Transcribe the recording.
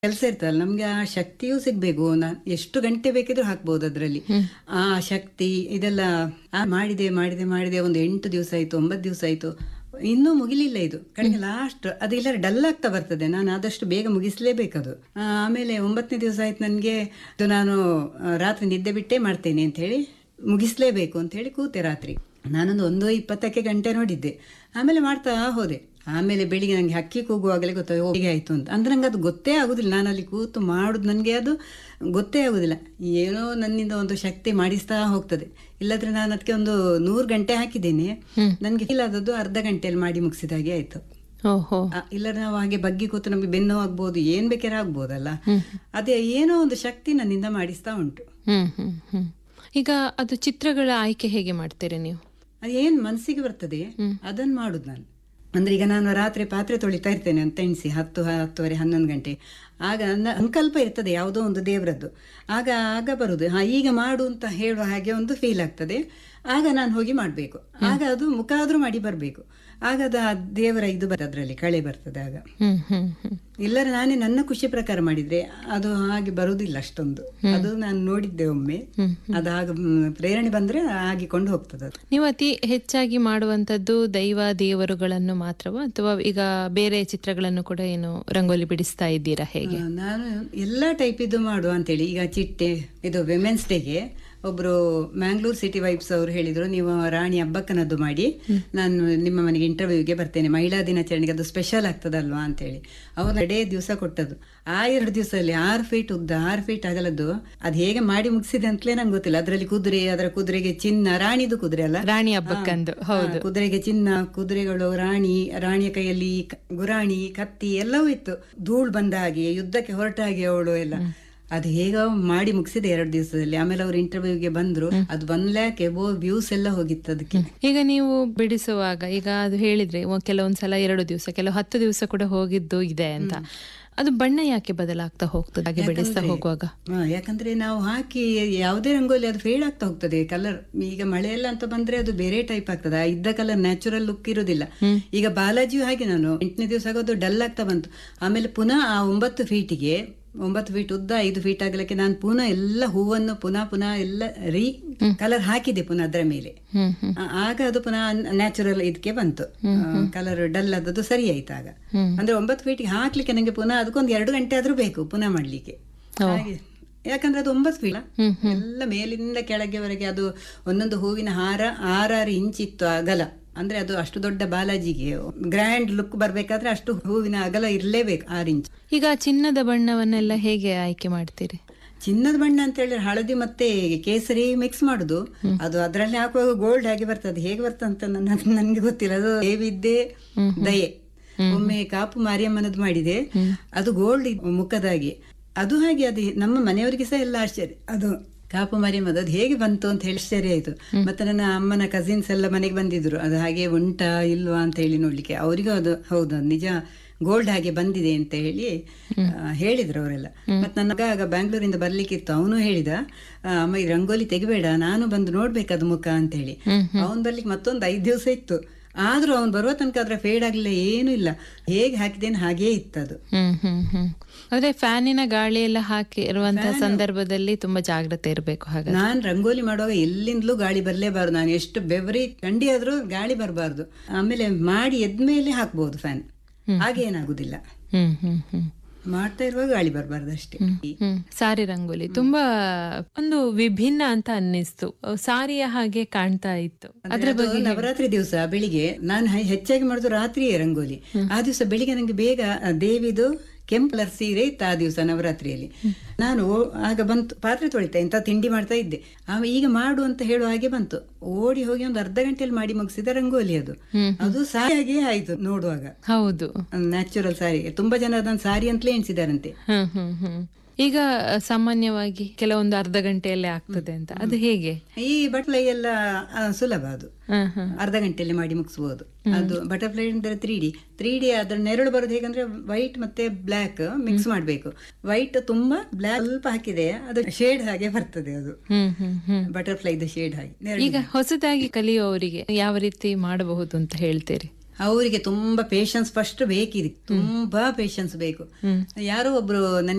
ಕೆಲಸ ಇರ್ತಲ್ಲ ನಮ್ಗೆ ಆ ಶಕ್ತಿಯೂ ಸಿಗ್ಬೇಕು ನಾ- ಎಷ್ಟು ಗಂಟೆ ಬೇಕಿದ್ರು ಹಾಕ್ಬೋದು ಅದರಲ್ಲಿ ಆ ಶಕ್ತಿ ಇದೆಲ್ಲ ಆ ಮಾಡಿದೆ ಮಾಡಿದೆ ಮಾಡಿದೆ ಒಂದು ಎಂಟು ದಿವಸ ಆಯ್ತು ಒಂಬತ್ತು ದಿವಸ ಆಯ್ತು ಇನ್ನೂ ಮುಗಿಲಿಲ್ಲ ಇದು ಕಡೆಗೆ ಲಾಸ್ಟ್ ಅದೆಲ್ಲ ಡಲ್ ಆಗ್ತಾ ಬರ್ತದೆ ನಾನು ಆದಷ್ಟು ಬೇಗ ಮುಗಿಸ್ಲೇಬೇಕದು ಆ, ಆಮೇಲೆ ಒಂಬತ್ತನೇ ದಿವಸ ಆಯ್ತು ನನಗೆ ಇದು ನಾನು ಆ, ರಾತ್ರಿ ನಿದ್ದೆ ಬಿಟ್ಟೇ ಮಾಡ್ತೇನೆ ಅಂತ ಹೇಳಿ ಮುಗಿಸ್ಲೇಬೇಕು ಅಂತ ಹೇಳಿ ಕೂತೆ ರಾತ್ರಿ ನಾನೊಂದು ಒಂದು ಇಪ್ಪತ್ತಕ್ಕೆ ಗಂಟೆ ನೋಡಿದ್ದೆ ಆಮೇಲೆ ಮಾಡ್ತಾ ಹೋದೆ ಆಮೇಲೆ ಬೆಳಿಗ್ಗೆ ನನಗೆ ಹಕ್ಕಿ ಕೂಗುವಾಗಲೇ ಗೊತ್ತಾಗ ಹೇಗೆ ಆಯಿತು ಅಂತ ಅಂದ್ರೆ ನಂಗೆ ಅದು ಗೊತ್ತೇ ಆಗುದಿಲ್ಲ ನಾನು ಅಲ್ಲಿ ಕೂತು ಮಾಡುದು ನನಗೆ ಅದು ಗೊತ್ತೇ ಆಗುದಿಲ್ಲ ಏನೋ ನನ್ನಿಂದ ಒಂದು ಶಕ್ತಿ ಮಾಡಿಸ್ತಾ ಹೋಗ್ತದೆ ಇಲ್ಲದ್ರೆ ನಾನು ಅದಕ್ಕೆ ಒಂದು ನೂರು ಗಂಟೆ ಹಾಕಿದ್ದೇನೆ ನನಗೆ ಫೀಲ್ ಆದದ್ದು ಅರ್ಧ ಗಂಟೆಯಲ್ಲಿ ಮಾಡಿ ಮುಗಿಸಿದ ಹಾಗೆ ಆಯಿತು ಓಹೋ ಇಲ್ಲದ್ರೆ ನಾವು ಹಾಗೆ ಬಗ್ಗಿ ಕೂತು ನಮಗೆ ಬೆನ್ನು ಆಗ್ಬೋದು ಏನ್ ಬೇಕಾದ್ರೆ ಆಗ್ಬೋದಲ್ಲ ಅದೇ ಏನೋ ಒಂದು ಶಕ್ತಿ ನನ್ನಿಂದ ಮಾಡಿಸ್ತಾ ಉಂಟು ಹ್ಮ್ ಹ್ಮ್ ಹ್ಮ್ ಈಗ ಅದು ಚಿತ್ರಗಳ ಆಯ್ಕೆ ಹೇಗೆ ಮಾಡ್ತೀರಿ ನೀವು ಅದು ಏನ್ ಮನಸ್ಸಿಗೆ ಬರ್ತದೆ ಅದನ್ನ ಮಾಡುದು ನಾನು ಅಂದ್ರೆ ಈಗ ನಾನು ರಾತ್ರಿ ಪಾತ್ರೆ ತೊಳಿತಾ ಇರ್ತೇನೆ ಅಂತ ಎಣಿಸಿ ಹತ್ತು ಹತ್ತುವರೆ ಹನ್ನೊಂದು ಗಂಟೆ ಆಗ ನನ್ನ ಸಂಕಲ್ಪ ಇರ್ತದೆ ಯಾವುದೋ ಒಂದು ದೇವರದ್ದು ಆಗ ಆಗ ಬರುದು ಹಾ ಈಗ ಮಾಡು ಅಂತ ಹೇಳುವ ಹಾಗೆ ಒಂದು ಫೀಲ್ ಆಗ್ತದೆ ಆಗ ನಾನು ಹೋಗಿ ಮಾಡಬೇಕು ಆಗ ಅದು ಮುಖ ಆದ್ರೂ ಮಾಡಿ ಬರಬೇಕು ಆಗ ಅದು ಆ ದೇವರ ಇದು ಬರ್ತದೆ ಅದರಲ್ಲಿ ಕಳೆ ಬರ್ತದೆ ಆಗ ಹ್ಮ್ ಹ್ಮ್ ಹ್ಮ್ ಇಲ್ಲರ ನಾನೇ ನನ್ನ ಖುಷಿ ಪ್ರಕಾರ ಮಾಡಿದ್ರೆ ಅದು ಹಾಗೆ ಬರುವುದಿಲ್ಲ ಅಷ್ಟೊಂದು ಅದು ನಾನು ನೋಡಿದ್ದೆ ಒಮ್ಮೆ ಅದು ಆಗ ಮ್, ಪ್ರೇರಣೆ ಬಂದ್ರೆ ಆಗಿಕೊಂಡು ಹೋಗ್ತದೆ ಅದು ನೀವು ಅತಿ ಹೆಚ್ಚಾಗಿ ಮಾಡುವಂತದ್ದು ದೈವ ದೇವರುಗಳನ್ನು ಮಾತ್ರವಾ ಅಥವಾ ಈಗ ಬೇರೆ ಚಿತ್ರಗಳನ್ನು ಕೂಡ ಏನು ರಂಗೋಲಿ ಬಿಡಿಸ್ತಾ ಇದ್ದೀರಾ ಹೇಗೆ ಆ, ನಾನು ಎಲ್ಲ ಟೈಪ್ ಇದು ಮಾಡುವ ಅಂತೇಳಿ ಈಗ ಚಿಟ್ಟೆ ಇದು ವಿಮೆನ್ಸ್ ಡೇಗೆ ಒಬ್ರು ಮ್ಯಾಂಗ್ಳೂರ್ ಸಿಟಿ ವೈಬ್ಸ್ ಅವರು ಹೇಳಿದ್ರು ನೀವು ರಾಣಿ ಹಬ್ಬಕ್ಕನದ್ದು ಮಾಡಿ ನಾನು ನಿಮ್ಮ ಮನೆಗೆ ಇಂಟರ್ವ್ಯೂಗೆ ಬರ್ತೇನೆ ಮಹಿಳಾ ದಿನಾಚರಣೆಗೆ ಅದು ಸ್ಪೆಷಲ್ ಆಗ್ತದಲ್ವಾ ಅಂತೇಳಿ ಅವ್ರು ಎರಡೇ ದಿವಸ ಕೊಟ್ಟದ್ದು ಆ ಎರಡು ದಿವಸದಲ್ಲಿ ಆರು ಫೀಟ್ ಉದ್ದ ಆರು ಫೀಟ್ ಅಗಲದ್ದು ಅದು ಹೇಗೆ ಮಾಡಿ ಮುಗಿಸಿದೆ ಅಂತಲೇ ನಂಗೆ ಗೊತ್ತಿಲ್ಲ ಅದರಲ್ಲಿ ಕುದುರೆ ಅದರ ಕುದುರೆಗೆ ಚಿನ್ನ ರಾಣಿದು ಕುದುರೆ ಅಲ್ಲ ರಾಣಿ ಹಬ್ಬಕ್ಕಂದು ಹೌದು ಆ, ಕುದುರೆಗೆ ಚಿನ್ನ ಕುದುರೆಗಳು ರಾಣಿ ರಾಣಿಯ ಕೈಯಲ್ಲಿ ಕ- ಗುರಾಣಿ ಕತ್ತಿ ಎಲ್ಲವೂ ಇತ್ತು ಧೂಳ್ ಬಂದ ಹಾಗೆ ಯುದ್ಧಕ್ಕೆ ಹೊರಟ ಹಾಗೆ ಅವಳು ಎಲ್ಲ ಅದು ಹೇಗ ಮಾಡಿ ಮುಗಿಸಿದೆ ಎರಡು ದಿವಸದಲ್ಲಿ ಆಮೇಲೆ ಅವ್ರು ಇಂಟರ್ವ್ಯೂಗೆ ಬಂದ್ರು ಅದು ಒನ್ ಲ್ಯಾಕ್ ಎಬೋ ವ್ಯೂಸ್ ಎಲ್ಲ ಹೋಗಿತ್ತು ಅದಕ್ಕೆ ಈಗ ನೀವು ಬಿಡಿಸುವಾಗ ಈಗ ಅದು ಹೇಳಿದ್ರೆ ಒ- ಕೆಲವೊಂದ್ಸಲ ಎರಡು ದಿವಸ ಕೆಲವು ಹತ್ತು ದಿವಸ ಕೂಡ ಹೋಗಿದ್ದು ಇದೆ ಅಂತ ಅದು ಬಣ್ಣ ಯಾಕೆ ಬದಲಾಗ್ತಾ ಹೋಗ್ತದೆ ಹಾಗೆ ಬಿಡಿಸ್ತಾ ಹೋಗುವಾಗ ಹಾ, ಯಾಕಂದ್ರೆ ನಾವು ಹಾಕಿ ಯಾವುದೇ ರಂಗೋಲಿ ಅದು ಫೇಡ್ ಆಗ್ತಾ ಹೋಗ್ತದೆ ಕಲರ್ ಈಗ ಮಳೆ ಎಲ್ಲ ಅಂತ ಬಂದ್ರೆ ಅದು ಬೇರೆ ಟೈಪ್ ಆಗ್ತದೆ ಆ ಇದ್ದ ಕಲರ್ ನ್ಯಾಚುರಲ್ ಲುಕ್ ಇರುದಿಲ್ಲ ಈಗ ಬಾಲಾಜಿಯು ಹಾಗೆ ನಾನು ಎಂಟನೇ ದಿವಸ ಆಗೋದು ಡಲ್ ಆಗ್ತಾ ಬಂತು ಆಮೇಲೆ ಪುನಃ ಆ ಒಂಬತ್ತು ಫೀಟಿಗೆ ಒಂಬತ್ತು ಫೀಟ್ ಉದ್ದ ಐದು ಫೀಟ್ ಆಗಲಿಕ್ಕೆ ನಾನು ಪುನಃ ಎಲ್ಲ ಹೂವನ್ನು ಪುನಃ ಪುನಃ ಎಲ್ಲ ರೀ ಕಲರ್ ಹಾಕಿದೆ ಪುನಃ ಅದರ ಮೇಲೆ ಹ್ಮ್ ಹ್ಮ್ ಆ- ಆಗ ಅದು ಪುನಃ ನ್ಯಾಚುರಲ್ ಇದಕ್ಕೆ ಬಂತು ಕಲರ್ ಡಲ್ ಆದದ್ದು ಸರಿ ಆಯ್ತು ಆಗ ಅಂದ್ರೆ ಒಂಬತ್ತು ಫೀಟಿಗೆ ಹಾಕ್ಲಿಕ್ಕೆ ನಂಗೆ ಪುನಃ ಅದಕ್ಕೊಂದು ಎರಡು ಗಂಟೆ ಆದ್ರೂ ಬೇಕು ಪುನಃ ಮಾಡ್ಲಿಕ್ಕೆ ಹಾಗೆ ಯಾಕಂದ್ರೆ ಅದು ಒಂಬತ್ತು ಫೀಟ್ ಎಲ್ಲ ಮೇಲಿಂದ ಕೆಳಗೆವರೆಗೆ ಅದು ಒಂದೊಂದು ಹೂವಿನ ಹಾರ ಆರಾರು ಇಂಚ್ ಇತ್ತು ಅಗಲ ಅಂದ್ರೆ ಅದು ಅಷ್ಟು ದೊಡ್ಡ ಬಾಲಾಜಿಗೆ ಗ್ರ್ಯಾಂಡ್ ಲುಕ್ ಬರ್ಬೇಕಾದ್ರೆ ಅಷ್ಟು ಹೂವಿನ ಅಗಲ ಇರ್ಲೇಬೇಕು ಆರು ಇಂಚ್ ಈಗ ಚಿನ್ನದ ಬಣ್ಣವನ್ನೆಲ್ಲ ಹೇಗೆ ಆಯ್ಕೆ ಮಾಡ್ತೀರಿ ಚಿನ್ನದ ಬಣ್ಣ ಅಂತ ಹೇಳಿದ್ರೆ ಹಳದಿ ಮತ್ತೆ ಕೇಸರಿ ಮಿಕ್ಸ್ ಮಾಡುದು ಅದು ಅದರಲ್ಲಿ ಹಾಕುವಾಗ ಗೋಲ್ಡ್ ಆಗಿ ಬರ್ತದೆ ಹೇಗೆ ಬರ್ತದೆ ಅಂತ ನನ್ನ ನನ್ಗೆ ಗೊತ್ತಿಲ್ಲ ಅದು ದೇವಿದ್ದೆ ದಯೆ ಒಮ್ಮೆ ಕಾಪು ಮಾರಿಯಮ್ಮನದ್ದು ಮಾಡಿದೆ ಅದು ಗೋಲ್ಡ್ ಮುಖದಾಗಿ ಅದು ಹಾಗೆ ಅದು ನಮ್ಮ ಮನೆಯವರಿಗೆ ಸಹ ಎಲ್ಲ ಆಶ್ಚರ್ಯ ಅದು ಕಾಪು ಮಾರಿಯಮ್ಮದು ಅದು ಹೇಗೆ ಬಂತು ಅಂತ ಹೇಳಿ ಆಶ್ಚರ್ಯ ಆಯ್ತು ಮತ್ತೆ ನನ್ನ ಅಮ್ಮನ ಕಸಿನ್ಸ್ ಎಲ್ಲ ಮನೆಗೆ ಬಂದಿದ್ರು ಅದು ಹಾಗೆ ಉಂಟಾ ಇಲ್ವಾ ಅಂತ ಹೇಳಿ ನೋಡ್ಲಿಕ್ಕೆ ಅವರಿಗೂ ಅದು ಹೌದು ಅದು ನಿಜ ಗೋಲ್ಡ್ ಹಾಗೆ ಬಂದಿದೆ ಅಂತ ಹೇಳಿ ಆ, ಹೇಳಿದ್ರು ಅವರೆಲ್ಲ ಮತ್ತೆ ನನ್ನ ಮಗ ಆಗ ಬ್ಯಾಂಗ್ಳೂರಿಂದ ಬರ್ಲಿಕ್ಕಿತ್ತು ಅವನು ಹೇಳಿದ ಆ, ಅಮ್ಮ ಈ ರಂಗೋಲಿ ತೆಗಿಬೇಡ ನಾನು ಬಂದು ನೋಡ್ಬೇಕದು ಮುಖ ಅಂತ ಹೇಳಿ ಅವನ್ ಬರ್ಲಿಕ್ಕೆ ಮತ್ತೊಂದು ಐದು ದಿವಸ ಇತ್ತು ಆದ್ರೂ ಅವ್ನು ಬರುವ ತನಕ ಅದ್ರ ಫೇಡ್ ಆಗ್ಲಿಲ್ಲ ಏನೂ ಇಲ್ಲ ಹೇಗೆ ಹಾಕಿದೇನು ಹಾಗೇ ಇತ್ತದು ಹ್ಮ್ ಹ್ಮ್ ಹ್ಮ್ ಆದ್ರೆ ಫ್ಯಾನಿನ ಗಾಳಿ ಎಲ್ಲ ಹಾಕಿ ಇರುವಂತಹ ಸಂದರ್ಭದಲ್ಲಿ ತುಂಬಾ ಜಾಗ್ರತೆ ಇರಬೇಕು ಹಾಗೆ ನಾನ್ ರಂಗೋಲಿ ಮಾಡುವಾಗ ಎಲ್ಲಿಂದಲೂ ಗಾಳಿ ಬರಲೇಬಾರ್ದು ನಾನು ಎಷ್ಟು ಬೆವರಿ ಥಂಡಿ ಆದ್ರೂ ಗಾಳಿ ಬರಬಾರ್ದು ಆಮೇಲೆ ಮಾಡಿ ಎದ್ಮೇಲೆ ಹಾಕ್ಬೋದು ಫ್ಯಾನ್ ಹಾಗೆ ಏನಾಗುದಿಲ್ಲ ಹ್ಮ್ ಹ್ಮ್ ಹ್ಮ್ ಮಾಡ್ತಾ ಇರುವಾಗ ಗಾಳಿ ಬರಬಾರ್ದು ಅಷ್ಟೇ ಹ್ಮ್ ಸಾರಿ ರಂಗೋಲಿ ತುಂಬಾ ಒಂದು ವಿಭಿನ್ನ ಅಂತ ಅನ್ನಿಸ್ತು ಸಾರಿಯ ಹಾಗೆ ಕಾಣ್ತಾ ಇತ್ತು ಅದ್ರ ಅದು ನವರಾತ್ರಿ ದಿವಸ ಬೆಳಿಗ್ಗೆ ನಾನು ಹೆ- ಹೆಚ್ಚಾಗಿ ಮಾಡುದು ರಾತ್ರಿಯೇ ರಂಗೋಲಿ ಆ ದಿವಸ ಬೆಳಿಗ್ಗೆ ನಂಗೆ ಬೇಗ ಆ ದೇವಿದು ಕೆಂಪು ಕಲರ್ ಸೀರೆ ಇತ್ತು ಆ ದಿವಸ ನವರಾತ್ರಿಯಲ್ಲಿ ನಾನು ಆಗ ಬಂತು ಪಾತ್ರೆ ತೊಳಿತಾ ಇಂತ ತಿಂಡಿ ಮಾಡ್ತಾ ಇದ್ದೆ ಆಮೇಲೆ ಈಗ ಮಾಡು ಅಂತ ಹೇಳುವ ಹಾಗೆ ಬಂತು ಓಡಿ ಹೋಗಿ ಒಂದು ಅರ್ಧ ಗಂಟೆಯಲ್ಲಿ ಮಾಡಿ ಮುಗಿಸಿದ ರಂಗೋಲಿ ಅದು ಅದು ಸಾರಿಯಾಗಿಯೇ ಆಯ್ತು ನೋಡುವಾಗ ಹೌದು ನ್ಯಾಚುರಲ್ ಸಾರಿ ತುಂಬಾ ಜನ ಅದನ್ನು ಸಾರಿ ಅಂತಲೇ ಎಣಿಸಿದಾರಂತೆ ಹ್ಮ್ ಹ್ಮ್ ಹ್ಮ್ ಈಗ ಆ, ಸಾಮಾನ್ಯವಾಗಿ ಕೆಲವೊಂದು ಅರ್ಧ ಗಂಟೆಯಲ್ಲೇ ಆಗ್ತದೆ ಅಂತ ಅದು ಹೇಗೆ ಈ ಬಟ್ಲೈ ಎಲ್ಲ ಆ, ಸುಲಭ ಅದು ಹ್ಮ್ ಹ್ಮ್ ಅರ್ಧ ಗಂಟೆಯಲ್ಲಿ ಮಾಡಿ ಮುಗಿಸ್ಬೋದು ಅದು ಬಟರ್ಫ್ಲೈ ಅಂದ್ರೆ ತ್ರೀ ಡಿ ತ್ರೀ ಡಿ ಅದ್ರ ನೆರಳು ಬರೋದು ಹೇಗಂದ್ರೆ ವೈಟ್ ಮತ್ತೆ ಬ್ಲ್ಯಾಕ್ ಮಿಕ್ಸ್ ಮಾಡಬೇಕು ವೈಟ್ ತುಂಬಾ ಬ್ಲ್ಯಾಕ್ ಸ್ವಲ್ಪ ಹಾಕಿದೆ ಅದು ಶೇಡ್ ಹಾಗೆ ಬರ್ತದೆ ಅದು ಹ್ಮ್ ಹ್ಮ್ ಹ್ಮ್ ಬಟರ್ಫ್ಲೈದ ಶೇಡ್ ಹಾಗೆ ನೆರಳು ಈಗ ಹೊಸದಾಗಿ ಕಲಿಯುವವರಿಗೆ ಯಾವ ರೀತಿ ಮಾಡಬಹುದು ಅಂತ ಹೇಳ್ತೀರಿ ಅವರಿಗೆ ತುಂಬಾ ಪೇಶನ್ಸ್ ಫಸ್ಟ್ ಬೇಕಿದೆ ತುಂಬಾ ಪೇಶನ್ಸ್ ಬೇಕು ಯಾರೋ ಒಬ್ರು ನನ್ನ